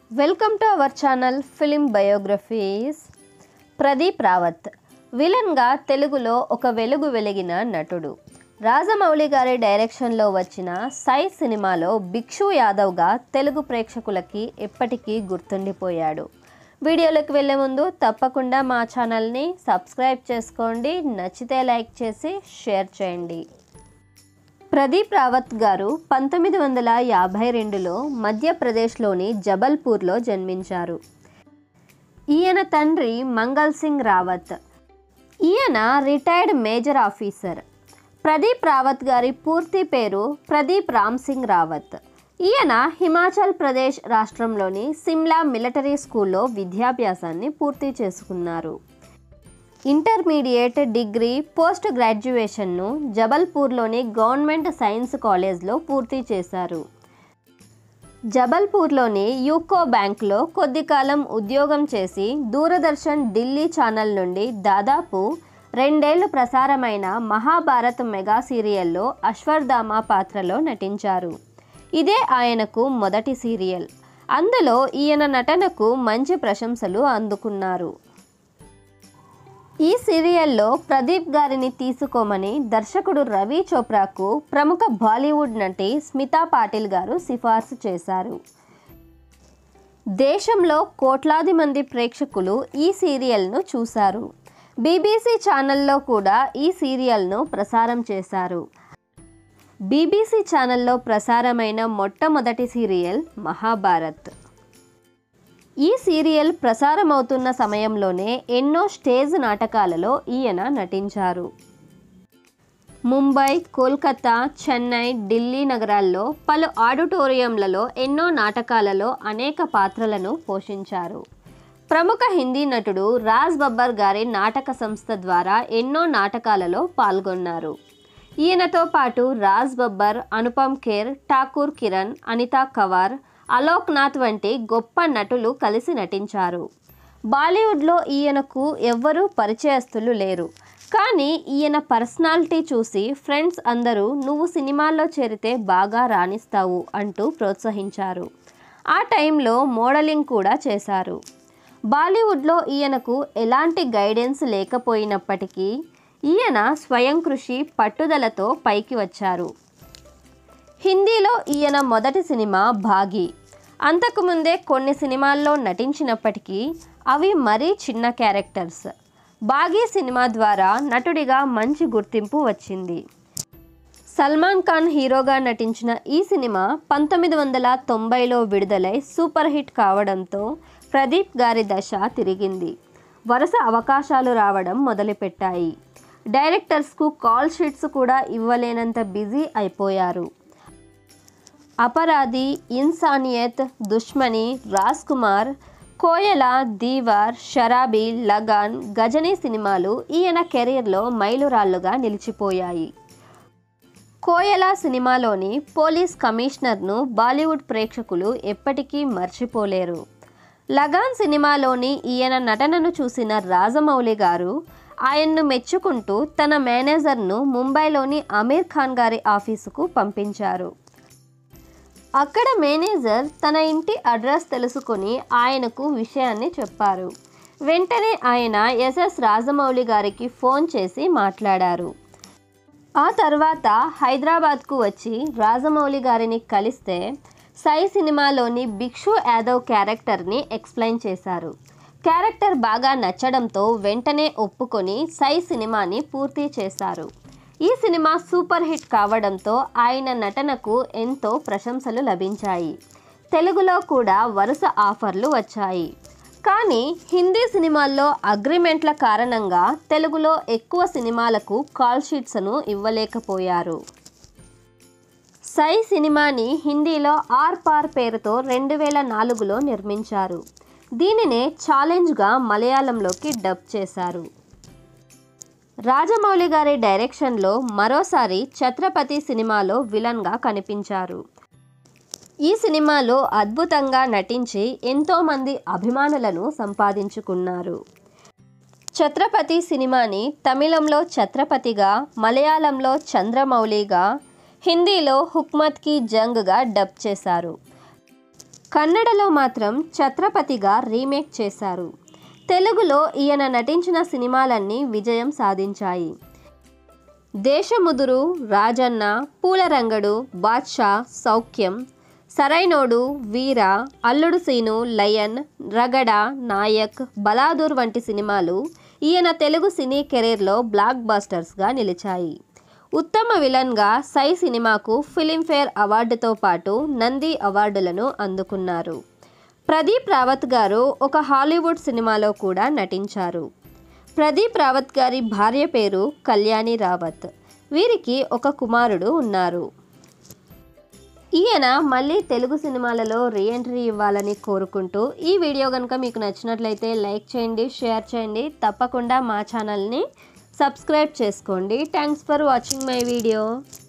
welcome to our channel film biographies Pradeep Rawat విలన్గా తెలుగులో ఒక వెలుగు వెలిగిన నటుడు రాజమౌళి గారి డైరెక్షన్లో వచ్చిన సై సినిమాలో భిక్షు యాదవ్గా తెలుగు ప్రేక్షకులకి ఎప్పటికీ గుర్తుండిపోయాడు వీడియోలోకి వెళ్ళే ముందు తప్పకుండా మా ఛానల్ని సబ్స్క్రైబ్ చేసుకోండి నచ్చితే లైక్ చేసి షేర్ చేయండి ప్రదీప్ రావత్ గారు పంతొమ్మిది వందల యాభై రెండులో మధ్యప్రదేశ్లోని జబల్పూర్లో జన్మించారు ఈయన తండ్రి మంగల్ సింగ్ రావత్ ఈయన retired major officer Pradeep Rawat గారి పూర్తి పేరు ప్రదీప్ రామ్ సింగ్ రావత్ ఈయన హిమాచల్ ప్రదేశ్ రాష్ట్రంలోని సిమ్లా మిలిటరీ స్కూల్లో విద్యాభ్యాసాన్ని పూర్తి చేసుకున్నారు ఇంటర్మీడియట్ డిగ్రీ పోస్ట్ గ్రాడ్యుయేషన్ను జబల్పూర్లోని గవర్నమెంట్ సైన్స్ కాలేజ్లో పూర్తి చేశారు జబల్పూర్లోని యూకో బ్యాంక్లో కొద్ది కాలం ఉద్యోగం చేసి దూరదర్శన్ ఢిల్లీ ఛానల్ నుండి దాదాపు రెండేళ్లు ప్రసారమైన మహాభారత్ మెగా సీరియల్లో అశ్వర్ధామ పాత్రలో నటించారు ఇదే ఆయనకు మొదటి సీరియల్ అందులో ఈయన నటనకు మంచి ప్రశంసలు అందుకున్నారు ఈ సీరియల్లో ప్రదీప్ గారిని తీసుకోమని దర్శకుడు రవి చోప్రాకు ప్రముఖ బాలీవుడ్ నటి స్మితా పాటిల్ గారు సిఫార్సు చేశారు దేశంలో కోట్లాది మంది ప్రేక్షకులు ఈ సీరియల్ను చూశారు బీబీసీ ఛానల్లో కూడా ఈ సీరియల్ను ప్రసారం చేశారు బీబీసీ ఛానల్లో ప్రసారమైన మొట్టమొదటి సీరియల్ మహాభారత్ ఈ సీరియల్ ప్రసారమవుతున్న సమయంలోనే ఎన్నో స్టేజ్ నాటకాలలో ఈయన నటించారు ముంబై కోల్కతా చెన్నై ఢిల్లీ నగరాల్లో పలు ఆడిటోరియంలలో ఎన్నో నాటకాలలో అనేక పాత్రలను పోషించారు ప్రముఖ హిందీ నటుడు రాజ్ బబ్బర్ గారి నాటక సంస్థ ద్వారా ఎన్నో నాటకాలలో పాల్గొన్నారు ఈయనతో పాటు రాజ్ బబ్బర్ అనుపమ్ ఖేర్ ఠాకూర్ కిరణ్ అనితా కవార్ అలోక్ నాథ్ వంటి గొప్ప నటులు కలిసి నటించారు బాలీవుడ్లో ఈయనకు ఎవ్వరూ పరిచయస్తులు లేరు కానీ ఈయన పర్సనాలిటీ చూసి ఫ్రెండ్స్ అందరూ నువ్వు సినిమాల్లో చేరితే బాగా రాణిస్తావు అంటూ ప్రోత్సహించారు ఆ టైంలో మోడలింగ్ కూడా చేశారు బాలీవుడ్లో ఈయనకు ఎలాంటి గైడెన్స్ లేకపోయినప్పటికీ ఈయన స్వయం కృషి పట్టుదలతో పైకి వచ్చారు హిందీలో ఈయన మొదటి సినిమా భాగి అంతకుముందే కొన్ని సినిమాల్లో నటించినప్పటికీ అవి మరీ చిన్న క్యారెక్టర్స్ బాగీ సినిమా ద్వారా నటుడిగా మంచి గుర్తింపు వచ్చింది సల్మాన్ ఖాన్ హీరోగా నటించిన ఈ సినిమా పంతొమ్మిది వందల తొంభైలో విడుదలై సూపర్ హిట్ కావడంతో ప్రదీప్ గారి దశ తిరిగింది వరుస అవకాశాలు రావడం మొదలుపెట్టాయి డైరెక్టర్స్కు కాల్ షీట్స్ కూడా ఇవ్వలేనంత బిజీ అయిపోయారు అపరాధి ఇన్సానియత్ దుష్మని రాజ్ కుమార్ కోయల దీవార్ షరాబీ లగాన్ గజనీ సినిమాలు ఈయన కెరీర్లో మైలురాళ్లుగా నిలిచిపోయాయి కోయల సినిమాలోని పోలీస్ కమిషనర్ను బాలీవుడ్ ప్రేక్షకులు ఎప్పటికీ మర్చిపోలేరు లగాన్ సినిమాలోని ఈయన నటనను చూసిన రాజమౌళి గారు ఆయన్ను మెచ్చుకుంటూ తన మేనేజర్ను ముంబైలోని అమీర్ ఖాన్ గారి ఆఫీసుకు పంపించారు అక్కడ మేనేజర్ తన ఇంటి అడ్రస్ తెలుసుకొని ఆయనకు విషయాన్ని చెప్పారు వెంటనే ఆయన ఎస్ఎస్ రాజమౌళి గారికి ఫోన్ చేసి మాట్లాడారు ఆ తర్వాత హైదరాబాద్కు వచ్చి రాజమౌళి గారిని కలిస్తే సై సినిమాలోని భిక్షు యాదవ్ క్యారెక్టర్ని ఎక్స్ప్లెయిన్ చేశారు క్యారెక్టర్ బాగా నచ్చడంతో వెంటనే ఒప్పుకొని సై సినిమాని పూర్తి చేశారు ఈ సినిమా సూపర్ హిట్ కావడంతో ఆయన నటనకు ఎంతో ప్రశంసలు లభించాయి తెలుగులో కూడా వరుస ఆఫర్లు వచ్చాయి కానీ హిందీ సినిమాల్లో అగ్రిమెంట్ల కారణంగా తెలుగులో ఎక్కువ సినిమాలకు కాల్ షీట్స్ను ఇవ్వలేకపోయారు సై సినిమాని హిందీలో ఆర్ పార్ పేరుతో రెండు వేల నాలుగులో నిర్మించారు దీనినే ఛాలెంజ్గా మలయాళంలోకి డబ్ చేశారు రాజమౌళి గారి డైరెక్షన్లో మరోసారి ఛత్రపతి సినిమాలో విలన్గా కనిపించారు ఈ సినిమాలో అద్భుతంగా నటించి ఎంతోమంది అభిమానులను సంపాదించుకున్నారు ఛత్రపతి సినిమాని తమిళంలో ఛత్రపతిగా మలయాళంలో చంద్రమౌళిగా హిందీలో హుక్మత్ కి జంగ్గా డబ్ చేశారు కన్నడలో మాత్రం ఛత్రపతిగా రీమేక్ చేశారు తెలుగులో ఈయన నటించిన సినిమాలన్నీ విజయం సాధించాయి దేశముదురు రాజన్న పూలరంగడు బాద్షా సౌఖ్యం సరైనోడు వీర అల్లుడు సీను లయన్ రగడ నాయక్ బలాదూర్ వంటి సినిమాలు ఈయన తెలుగు సినీ కెరీర్లో బ్లాక్ బస్టర్స్గా నిలిచాయి ఉత్తమ విలన్గా సై సినిమాకు ఫిలింఫేర్ అవార్డుతో పాటు నంది అవార్డులను అందుకున్నారు ప్రదీప్ రావత్ గారు ఒక హాలీవుడ్ సినిమాలో కూడా నటించారు ప్రదీప్ రావత్ గారి భార్య పేరు కళ్యాణి రావత్ వీరికి ఒక కుమారుడు ఉన్నారు ఈయన మళ్ళీ తెలుగు సినిమాలలో రీఎంట్రీ ఇవ్వాలని కోరుకుంటూ ఈ వీడియో కనుక మీకు నచ్చినట్లయితే లైక్ చేయండి షేర్ చేయండి తప్పకుండా మా ఛానల్ని సబ్స్క్రైబ్ చేసుకోండి thanks for watching my video